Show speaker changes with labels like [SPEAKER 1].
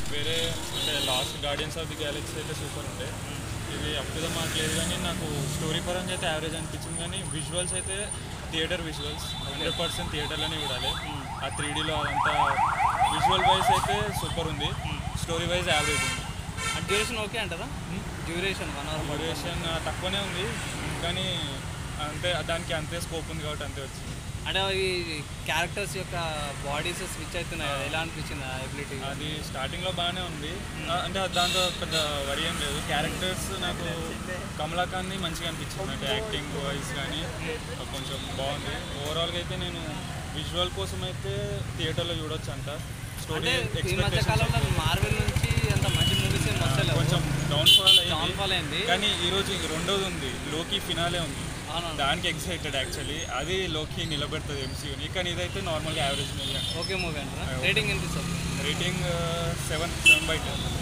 [SPEAKER 1] వేరే అంటే last Guardians of the Galaxy అయితే సూపర్ ఉండే ఇది అప్ టు ద మార్క్ లేదు కానీ నాకు స్టోరీ పరంగా అయితే యావరేజ్ అనిపించింది కానీ విజువల్స్ అయితే థియేటర్ విజువల్స్ హండ్రెడ్ పర్సెంట్ థియేటర్లోనే చూడాలి ఆ త్రీ డీలో అదంతా విజువల్ వైజ్ అయితే సూపర్ ఉంది స్టోరీ వైజ్ యావరేజ్ ఉంది
[SPEAKER 2] డ్యూరేషన్ ఓకే అంటారా డ్యూరేషన్ వన్ అవర్
[SPEAKER 1] డ్యూరేషన్ తక్కువనే ఉంది కానీ అంతే దానికి అంతే స్కోప్ ఉంది కాబట్టి అంతే వచ్చింది
[SPEAKER 2] అంటే అవి క్యారెక్టర్స్ యొక్క బాడీస్ స్విచ్ అవుతున్నాయి కదా ఎలా అనిపించింది ఆ ఎబిలిటీ
[SPEAKER 1] అది స్టార్టింగ్లో బాగానే ఉంది ఆ, అంటే దాంతో పెద్ద వరి ఏం లేదు క్యారెక్టర్స్ నాకు కమలాకాంత్ని మంచిగా అనిపించింది అంటే యాక్టింగ్ వాయిస్ కానీ కొంచెం బాగుంది ఓవరాల్గా అయితే నేను విజువల్ కోసం అయితే థియేటర్లో చూడొచ్చు అంట స్టోరీ
[SPEAKER 2] అంటే ఈ మధ్య కాలంలో మార్వెల్ నుంచి అంత మంచి మూవీస్ ఏం వస్తలేవు
[SPEAKER 1] కొంచెం డౌన్ఫాల్ అయింది
[SPEAKER 2] డౌన్ఫాల్ అయింది
[SPEAKER 1] కానీ ఈ రోజు ఇంక రెండోది ఉంది లోకి ఫినాలే ఉంది
[SPEAKER 2] అవునవును
[SPEAKER 1] దానికి ఎక్సైటెడ్ యాక్చువల్లీ అది లోకి నిలబెడుతుంది ఎంసీయూని కానీ ఇదైతే నార్మల్గా యావరేజ్ మూవీ అంట
[SPEAKER 2] ఓకే మూవీ అంటారా రేటింగ్ ఎంత ఇస్తారు
[SPEAKER 1] rating seven seven by ten